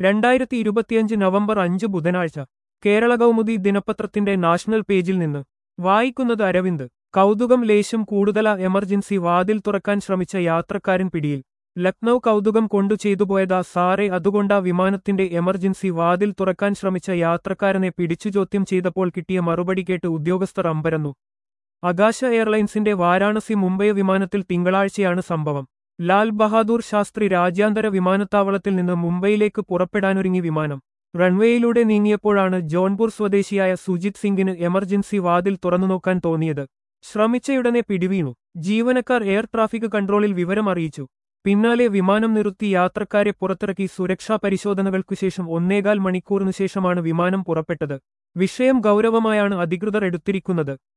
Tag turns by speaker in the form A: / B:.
A: രണ്ടായിരത്തി ഇരുപത്തിയഞ്ച് നവംബർ അഞ്ച് ബുധനാഴ്ച കേരള കൗമുദി ദിനപത്രത്തിന്റെ നാഷണൽ പേജിൽ നിന്ന് വായിക്കുന്നത് അരവിന്ദ് കൗതുകം ലേശം കൂടുതല എമർജൻസി വാതിൽ തുറക്കാൻ ശ്രമിച്ച യാത്രക്കാരൻ പിടിയിൽ ലക്നൌ കൗതുകം കൊണ്ടു ചെയ്തുപോയതാ സാറെ അതുകൊണ്ടാ വിമാനത്തിന്റെ എമർജൻസി വാതിൽ തുറക്കാൻ ശ്രമിച്ച യാത്രക്കാരനെ പിടിച്ചു ചോദ്യം ചെയ്തപ്പോൾ കിട്ടിയ മറുപടി കേട്ട് ഉദ്യോഗസ്ഥർ അമ്പരന്നു ആകാശ എയർലൈൻസിന്റെ വാരാണസി മുംബൈ വിമാനത്തിൽ തിങ്കളാഴ്ചയാണ് സംഭവം ലാൽ ബഹാദൂർ ശാസ്ത്രി രാജ്യാന്തര വിമാനത്താവളത്തിൽ നിന്ന് മുംബൈയിലേക്ക് പുറപ്പെടാനൊരുങ്ങി വിമാനം റൺവേയിലൂടെ നീങ്ങിയപ്പോഴാണ് ജോൺപൂർ സ്വദേശിയായ സുജിത് സിംഗിന് എമർജൻസി വാതിൽ തുറന്നുനോക്കാൻ തോന്നിയത് ശ്രമിച്ചയുടനെ പിടിവീണു ജീവനക്കാർ എയർ ട്രാഫിക് കൺട്രോളിൽ വിവരം അറിയിച്ചു പിന്നാലെ വിമാനം നിർത്തി യാത്രക്കാരെ പുറത്തിറക്കി സുരക്ഷാ പരിശോധനകൾക്കു ശേഷം ഒന്നേകാൽ മണിക്കൂറിനു ശേഷമാണ് വിമാനം പുറപ്പെട്ടത് വിഷയം ഗൗരവമായാണ് അധികൃതർ എടുത്തിരിക്കുന്നത്